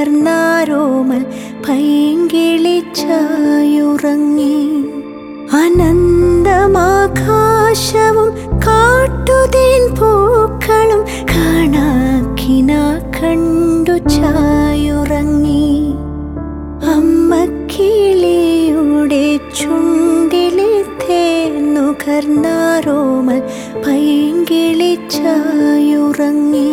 നുകർന്നാരോമൽ പൈങ്കിളിച്ചായുറങ്ങി അനന്തമാകാശവും കാട്ടുതേൻ പൂക്കളും കാണാക്കിന കണ്ടു ചായുറങ്ങി അമ്മക്കിളിയുടെ ചുണ്ടിലെ തേന്നുകർന്നാരോമൽ പൈങ്കിളിച്ചായുറങ്ങി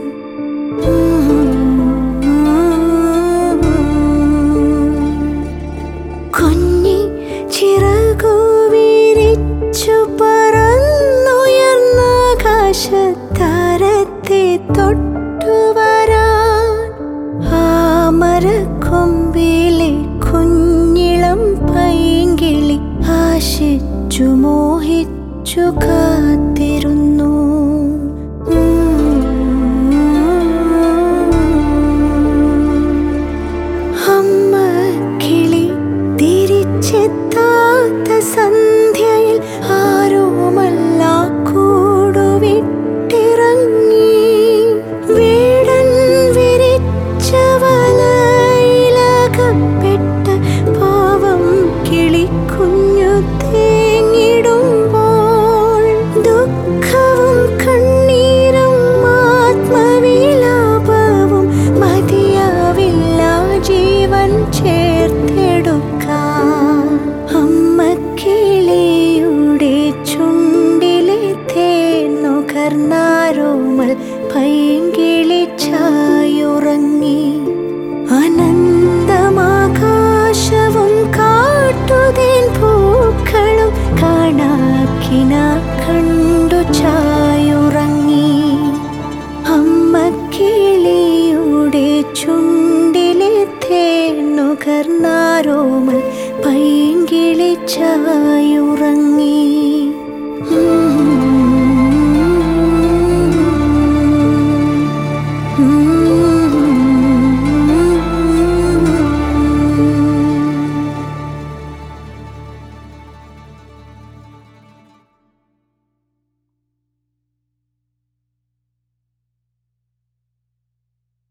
കുഞ്ഞി ചിറകു വിരിച്ചു പറന്നുയർന്ന ആകാശത്താരത്തെ തൊട്ടുവരാൻ ആമരക്കൊമ്പിലെ കുഞ്ഞിളം പൈങ്കിളി ആശിച്ചു മോഹിച്ചു കാത്തിരുന്നു അമ്മ കിളി തിരിച്ചെത്താത്ത സന്ധ്യയിൽ ആരോമല്ല കൂടുവിട്ടിറങ്ങി വീടൻ വിരിച്ച വലയിലകപ്പെട്ട പാവം കിളിക്കുഞ്ഞു തേങ്ങിടുമ്പോൾ ദുഃഖവും കണ്ണീരും ആത്മവിലാപവും മതിയാവില്ല ജീവൻ ചേർത്തെടുക്കാൻ അമ്മ കിളിയുടെ ചുണ്ടിലെ തേന്നുകർന്നാരോമൽ പൈങ്കിളിച്ചായുറങ്ങി അനന്തമാകാശവും കാട്ടുതേൻ പൂക്കളും കാണാക്കിന കണ്ടു ചായുറങ്ങി അമ്മ കിളിയുടെ ചുണ്ടിലെ തേന്നുകർന്നാരോമൽ പൈങ്കിളിച്ചായുറങ്ങി